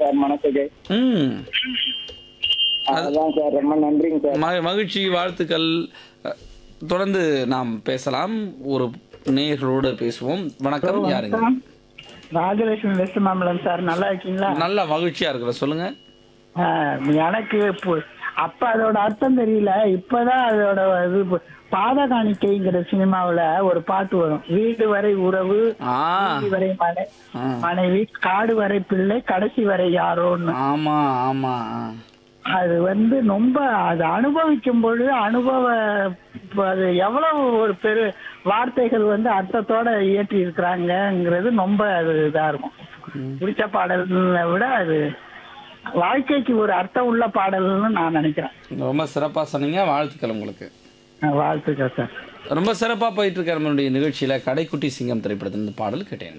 Sir மனசுக்கு ம் அதான் சார் ரொம்ப நன்றிங்க சார் ம- மகிழ்ச்சி வாழ்த்துக்கள் அஹ், தொடர்ந்து நாம் பேசலாம் ஒரு நேயர்களோடு பேசுவோம் வணக்கம் யாருங்க ராஜலட்சுமி வெஸ்ட் மாம்பலம் சார் நல்லா இருக்கீங்களா நல்ல மகிழ்ச்சியா இருக்கிற சொல்லுங்க ஆ, எனக்கு இப்போ- அப்ப அதோட அர்த்தம் தெரியல இப்பதான் அதோட இது பு- பாத காணிக்கைங்கிற சினிமாவுல ஒரு பாட்டு வரும் வீடு வரை உறவு ஆ வீடு வரை மனை ஆ. மனைவி காடு வரை பிள்ளை கடைசி வரை யாரோன்னு ஆமா ஆமா அது வந்து ரொம்ப அது அனுபவிக்கும் பொழுது அனுபவ இப்ப அது எவ்வளவு ஒரு பெரு வார்த்தைகள் வந்து அர்த்தத்தோட இயற்றி இருக்கிறாங்கங்கிறது ரொம்ப அது இதா இருக்கும் பிடிச்ச பாடல்களை விட அது வாழ்க்கைக்கு ஒரு அர்த்தம் உள்ள பாடல்னு நான் நினைக்கிறேன் ரொம்ப சிறப்பா சொன்னீங்க வாழ்த்துக்கள் உங்களுக்கு வாழ்த்துக்கள் சார் ரொம்ப சிறப்பா போயிட்டு இருக்க நம்மளுடைய நிகழ்ச்சியில கடைக்குட்டி சிங்கம் திரைப்படத்திலிருந்து பாடல் கேட்டேன்